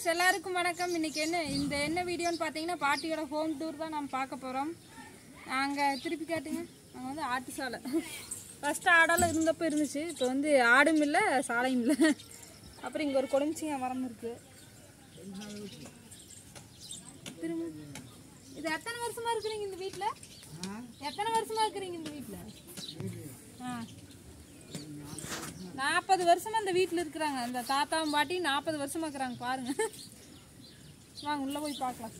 Friends எல்லாருக்கும் வணக்கம் இன்னைக்கு என்ன இந்த என்ன வீடியோன்னு பார்த்தீங்கன்னா பாட்டியோட ஹோம் டூர் தான் நம்ம பார்க்க போகிறோம் நாங்கள் திருப்பி காட்டுங்க நாங்கள் வந்து ஆட்டு சாலை ஃபஸ்ட்டு ஆடெல்லாம் இருந்தப்போ இருந்துச்சு இப்போ வந்து ஆடும் இல்லை சாலையும் இல்லை அப்புறம் இங்கே ஒரு கொடஞ்சிங்க மரம் இருக்குது திரும்ப இது எத்தனை வருஷமா இருக்கிறீங்க இந்த வீட்டில் எத்தனை வருஷமா இருக்கிறீங்க இந்த வீட்டில் ஆ நாற்பது வருஷமா இந்த வீட்டில் இருக்கிறாங்க இந்த தாத்தாவும் பாட்டி நாற்பது வருஷமா இருக்கிறாங்க பாருங்க வாங்க உள்ள போய் பார்க்கலாம்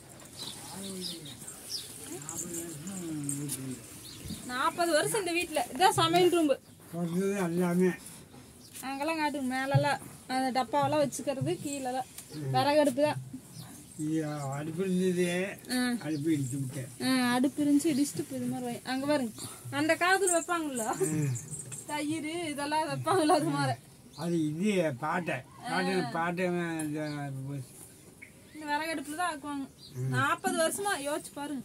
நாற்பது வருஷம் இந்த வீட்டில் இதான் சமையல் ரூம்பு பிறந்தது எல்லாமே அங்கெல்லாம் காட்டுங்க மேலெல்லாம் அந்த டப்பாவெல்லாம் வச்சுக்கிறது கீழெல்லாம் விறகடுப்பு தான் இது அடுப்பு இருந்தது ஆ அடுப்பு இடிச்சு விட்டேன் ஆ, அடுப்பு இருந்துச்சு இடிச்சுட்டு இப்போ இது மாதிரி வை அங்கே பாருங்க அந்த காலத்தில் வைப்பாங்கல்ல தயிர் இதெல்லாம் வைப்பாங்கல்ல அது மாதிரி அது இது பாட்டை பாட்டை பாட்டை இந்த இந்த விறகடுப்புல தான் ஆக்குவாங்க நாற்பது வருஷமா யோசிச்சு பாருங்க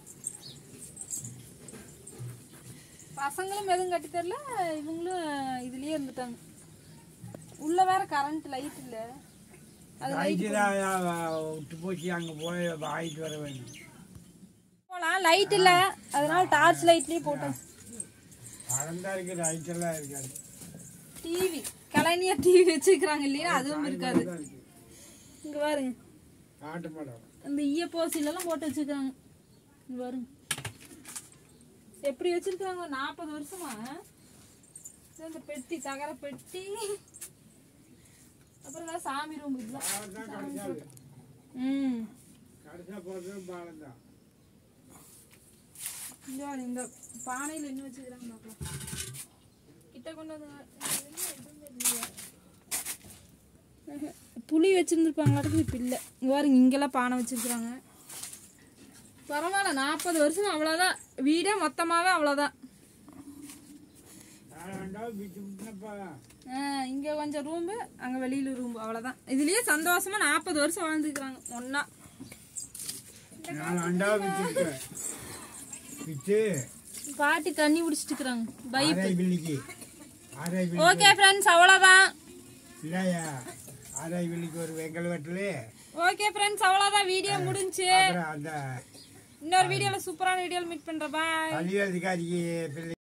பசங்களும் எதுவும் கட்டி தரல இவங்களும் இதுலயே இருந்துட்டாங்க உள்ள வேற கரண்ட் லைட் இல்ல அது லைட்டு தான் விட்டு போச்சு அங்கே போய் ஆயிட்டு வர வேணும் போலாம் லைட் இல்ல அதனால டார்ச் லைட்லயே போட்டோம் பழந்தா இருக்கு லைட்டெல்லாம் இருக்காது டிவி கலைஞர் டிவி வச்சுக்கிறாங்க இல்லையா அதுவும் இருக்காது தான் இருக்கு இங்க பாருங்க காட்டு படம் அந்த ஈயப்போசில எல்லாம் போட்டு வச்சிருக்காங்க இங்க பாருங்க எப்படி வச்சிருக்காங்க நாற்பது வருஷமா இது இந்த பெட்டி தகர பெட்டி அப்புறம் தான் சாமி ரூம் இதுதான் தான் கடைசாது ம் கடைசா போகிறது பாலம் தான் இங்க பாருங்க, இந்த பானையில என்ன வச்சுக்கிறாங்க பார்க்கலாம் கிட்ட கொண்டு வந்து என்ன எதுவுமே இல்லையா? ஆஹா. புளி வச்சிருந்துருப்பாங்களாட்டுக்கு இப்போ இல்லை இங்க பாருங்க இங்கெல்லாம் பானை வச்சிருக்கிறாங்க பரவாயில்ல நாற்பது வருஷம் அவ்வளோதான் வீடே மொத்தமாகவே அவ்வளோதான் ரெண்டாவது பிச்சு விட்டுனப்பா இங்கே கொஞ்சம் ரூம்பு அங்கே வெளியில் ரூம்பு அவ்வளோதான் இதுலயே சந்தோஷமா நாற்பது வருஷம் வாழ்ந்துக்கிறாங்க ஒன்றா நான் ரெண்டாவது பிச்சு விட்டேன் பிச்சு பாட்டி தண்ணி குடிச்சிட்டு இருக்கிறாங்க பை ஆரை பில்லிக்கு ஆரை பில்லி ஓகே ஃப்ரெண்ட்ஸ் அவ்வளோதான் இல்லையா ஆரை பில்லிக்கு ஒரு வெங்கல் வெட்டலு ஓகே ஃப்ரெண்ட்ஸ் அவ்வளோதான் வீடியோ முடிஞ்சு அப்புறம் அந்த இன்னொரு வீடியோவில் சூப்பரான வீடியோவில் மீட் பண்ணுறேன் பாய் பள்ளி அதிகாரிக்கு பிள்ளை